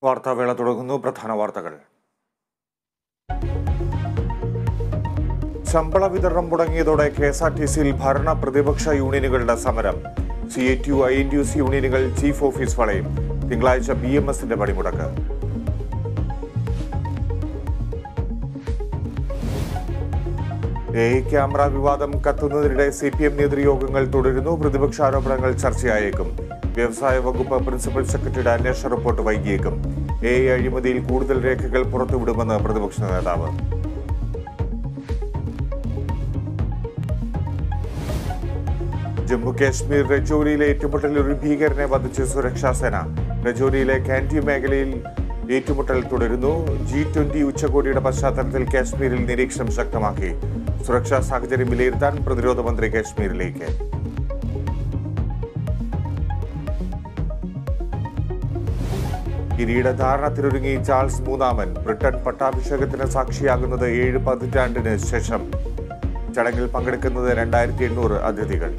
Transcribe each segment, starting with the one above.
വാർത്താവേള തുടങ്ങുന്നു പ്രധാന വാർത്തകൾ ശമ്പള വിതരണം മുടങ്ങിയതോടെ കെ എസ് ആർ ടി സിയിൽ ഭരണ പ്രതിപക്ഷ യൂണിയനുകളുടെ സമരം C I T U I N T U C യൂണിയനുകൾ ചീഫ് ഓഫീസ് വളയും തിങ്കളാഴ്ച ബി എം എസിന്റെ പണിമുടക്ക് എ ഐ ക്യാമറ വിവാദം കത്തുന്നതിനിടെ സി പി എം നേതൃയോഗങ്ങൾ തുടരുന്നു പ്രതിപക്ഷ ആരോപണങ്ങൾ ചർച്ചയായേക്കും വ്യവസായ വകുപ്പ് പ്രിൻസിപ്പൽ സെക്രട്ടറിയുടെ അന്വേഷണ റിപ്പോർട്ട് വൈകിയേക്കും എ ഐ അഴിമതിയിൽ കൂടുതൽ രേഖകൾ പുറത്തുവിടുമെന്ന് പ്രതിപക്ഷ നേതാവ് ജമ്മു കാശ്മീർ രജൌരിയിലെ ഏറ്റുമുട്ടലിൽ ഒരു ഭീകരനെ വധിച്ച് സുരക്ഷാ സേന രജൌരിയിലെ കാൻറ്റി മേഖലയിൽ ഏറ്റുമുട്ടൽ തുടരുന്നു ജി ട്വന്റി ഉച്ചകോടിയുടെ പശ്ചാത്തലത്തിൽ കാശ്മീരിൽ നിരീക്ഷണം ശക്തമാക്കി സുരക്ഷാ സാഹചര്യം വിലയിരുത്താൻ പ്രതിരോധ മന്ത്രി കാശ്മീരിലേക്ക് കിരീടധാരണത്തിനൊരുങ്ങി ചാൾസ് മൂന്നാമൻ ബ്രിട്ടൻ പട്ടാഭിഷേകത്തിന് സാക്ഷിയാകുന്നത് ഏഴ് പതിറ്റാണ്ടിന് ശേഷം ചടങ്ങിൽ പങ്കെടുക്കുന്നത് രണ്ടായിരത്തി എണ്ണൂറ് അതിഥികൾ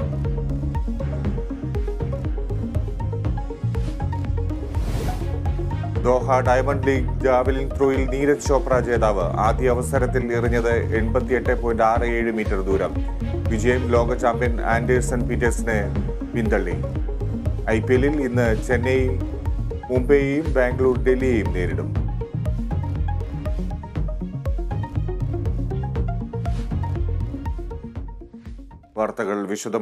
ദോഹ ഡയമണ്ട് ലീഗ് ജാവലിൻ ത്രോയിൽ നീരജ് ചോപ്ര ജേതാവ് ആദ്യ അവസരത്തിൽ എറിഞ്ഞത് എൺപത്തിയെട്ട് പോയിന്റ് ആറ് ഏഴ് മീറ്റർ ദൂരം വിജയം ലോക ചാമ്പ്യൻ ആൻഡേഴ്സൺ പീറ്റേഴ്സിനെ പിന്തള്ളി ഐ പി എല്ലിൽ ഇന്ന് ചെന്നൈ മുംബൈയെയും ബാംഗ്ലൂർ ഡൽഹിയെയും നേരിടും വാർത്തകൾ വിശദമായി